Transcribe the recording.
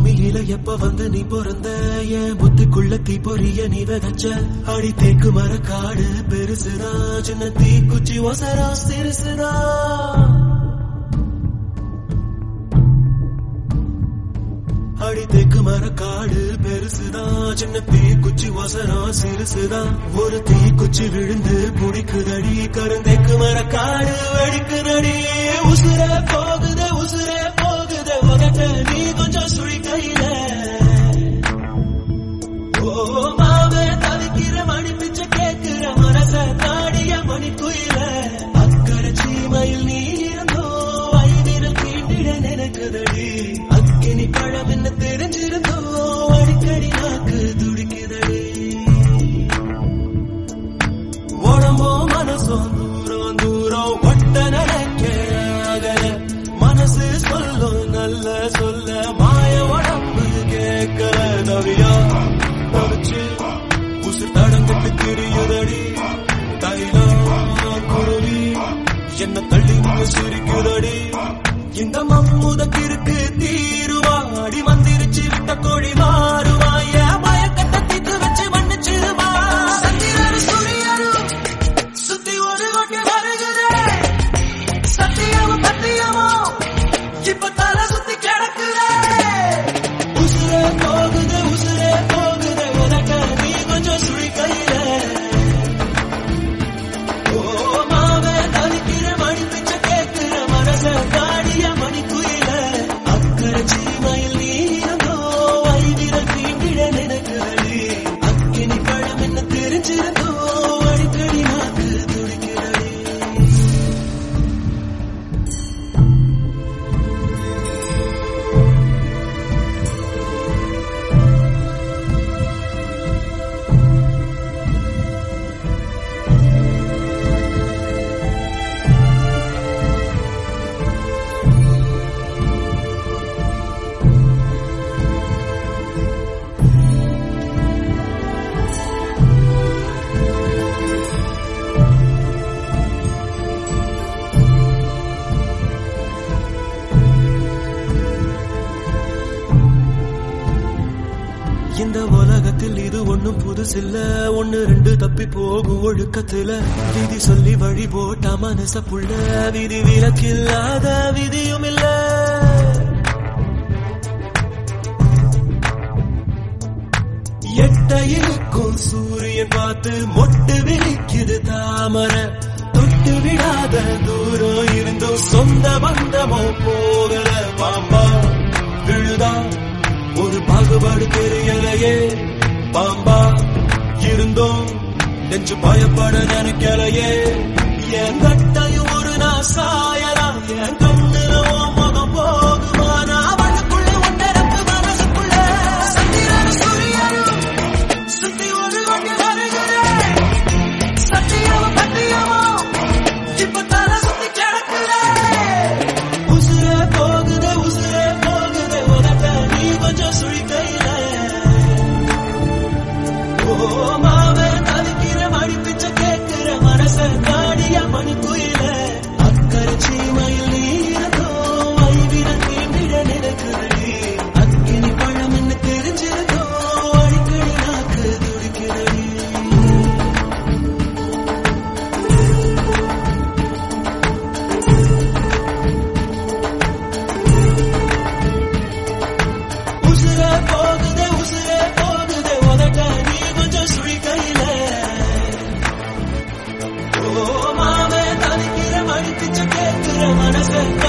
பூமியில எப்ப வந்து நீ பிறந்த என் புத்திக்குள்ள தீ பொரிய நீ விதைச்ச அடி தேக்கு மர காடு பெருசுதா சின்ன தீ குச்சி ஒசரா சிறுசுதா அடி தேக்கு மர காடு பெருசுதா சின்ன தீ குச்சி ஒசரா சிறுசுதா ஒரு தீ குச்சி விழுந்து புடிக்குதடி கருந்தேக்கு மர காடு வெடிக்குதடி உசுர போகுது உசுர போகுது உதட்ட நீ கொஞ்சம் சுழி கையில ஓ மாவே தவிக்கிற மணி பிச்சை கேட்கிற மனச தாடிய மணி குயில அக்கறை சீமையில் நீ இருந்தோ ஐவிரல் தீண்டிட நினைக்குதடி அக்கினி பழம் என்ன தெரிஞ்சிருந்தோ அடிக்கடி நாக்கு துடிக்குதடி உடம்போ மனசோ தூரம் தூரம் ஒட்ட நினைக்க அகல மனசு சொல்லும் நல்ல சொல்ல மாய உடம்பு கேட்கல தவியா தவிச்சு உசு தடங்கிட்டு திரியுதடி தைலம் குருவி என்ன தள்ளி நின்னு சிரிக்குதடி இந்த மம்முத கிறுக்கு தீருவா அடி மந்திரிச்சு விட்ட கோழி மாறுவா என் மயக்கத்தை தீத்து வச்சு மன்னிச்சிருவா சந்திரன் சூரியனும் சுத்தி ஒரு கொட்டி வருகிறே சத்தியமும் சத்தியமும் இப்ப தலை சுத்தி கிடக்குறே உசுரே போகுது உசுரே போகுது உனக்கு நீ கொஞ்சம் சுழி கையில ஓ மாவே தவிக்கிற மணி பிச்சை கேட்கிற மனச தாடிய மணி குயில அக்கறை சீமையில் நீ இருந்தோ ஐவிரல் தீண்டிட நினைக்கிறடி அக்கினி பழம் என்ன தெரிஞ்சிருந்தோ அடிக்கடி நாக்கு துடிக்கிறடி இந்த உலகத்தில் இது ஒண்ணும் புதுசில்ல ஒண்ணு ரெண்டு தப்பி போகும் ஒழுக்கத்துல விதி சொல்லி வழி போட்ட மனச புள்ள விதி விலக்கில்லாத விதியும் இல்ல எட்ட இருக்கும் சூரியன் பார்த்து மொட்டு விழிக்குது தாமரை தொட்டு விடாத தூரம் இருந்தும் சொந்த பந்தமோ போகல பாம்பா விழுதா ஒரு பாகுபாடு தெரியலையே பாம்பா இருந்தோம் நெஞ்சு பயப்பட நினைக்கலையே என் கட்டையும் ஒரு நான் சாயலாம் என் கண்ணுல உன் முகம் போகுமா நான் அவளுக்குள்ள ஒன்றரப்பு மனசுக்குள்ள சந்திரன் சூரியனும் சுத்தி ஒரு கொண்டு வருகிறேன் சத்தியமும் சத்தியமும் இப்ப தலை சுத்தி கிடக்குறேன் உசுரே போகுது உசுரே போகுது உனக்க நீ கொஞ்சம் சுழி கையில ஓ மாவே தவிக்கிற மணி பிச்சை கேட்கிற மனச தாடிய மணி குயில அக்கறை சீமையில் நீ இருந்தோ ஐவிரல் தீண்டிட நினைக்கிறடி அக்கினி பழம் என்ன தெரிஞ்சிருக்கோ அடிக்கடி நாக்கு துடிக்கிறடி உசுரே போகுது உசுரே போகுது உதட்ட நீ கொஞ்சம் சுழி கையில ஓ மாவே தவிக்கிற மணி பிச்சை கேட்கிற மனச